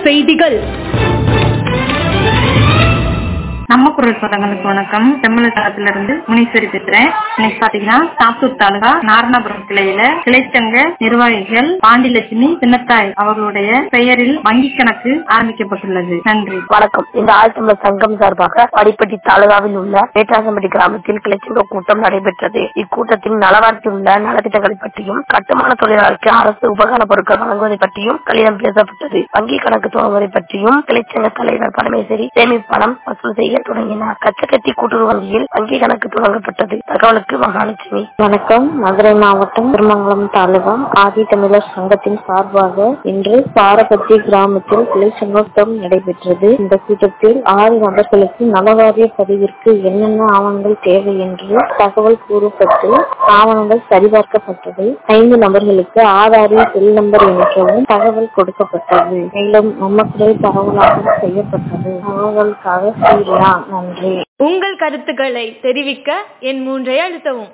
செய்திகள் நம்ம குரல் சொந்தங்களுக்கு வணக்கம் செம்மலத்தளத்துல இருந்து முனீஸ்வரி பேசுறேன் இன்னைக்கு பாத்தீங்கன்னா சாத்தூர் தாலுகா நாரணாபுரம் கிளையில கிளைச்சங்க நிர்வாகிகள் பாண்டிலட்சுமி சின்னத்தாய் அவர்களுடைய பெயரில் வங்கி கணக்கு ஆரம்பிக்கப்பட்டுள்ளது நன்றி வணக்கம் இந்த ஆழ்த்தமிழர் சங்கம் சார்பாக படிப்பட்டி தாலுகாவில் உள்ள வேட்டாசம்பட்டி கிராமத்தில் கிளைச்சங்க கூட்டம் நடைபெற்றது இக்கூட்டத்தில் நலவாரத்தில் உள்ள நலத்திட்டங்களை பற்றியும் கட்டுமான தொழிலாளருக்கு அரசு உபகரண பொருட்கள் வழங்குவதை பற்றியும் கடிதம் பேசப்பட்டது வங்கி கணக்கு துவங்குவதை பற்றியும் கிளைச்சங்க தலைவர் பரமேஸ்வரி சேமிப்பு பணம் வசூல் செய்ய தொடங்கினார் கச்சக்கட்டி கூட்டுறவு வங்கியில் வங்கி கணக்கு துவங்கப்பட்டது தகவலுக்கு மகாலட்சுமி வணக்கம் மதுரை மாவட்டம் திருமங்கலம் தாலுகா ஆதி தமிழர் சங்கத்தின் சார்பாக இன்று பாரபத்தி கிராமத்தில் கிளை சங்கோட்டம் நடைபெற்றது இந்த கூட்டத்தில் ஆறு நபர்களுக்கு நலவாரிய பதிவிற்கு என்னென்ன ஆவணங்கள் தேவை என்று தகவல் கூறப்பட்டு ஆவணங்கள் சரிபார்க்கப்பட்டது ஐந்து நபர்களுக்கு ஆதாரில் செல் நம்பர் இணைக்கவும் தகவல் கொடுக்கப்பட்டது மேலும் நம்மக்குடைய பரவலாக செய்யப்பட்டது தகவலுக்காக சீரியா நன்றி உங்கள் கருத்துக்களை தெரிவிக்க என் மூன்றை அழுத்தவும்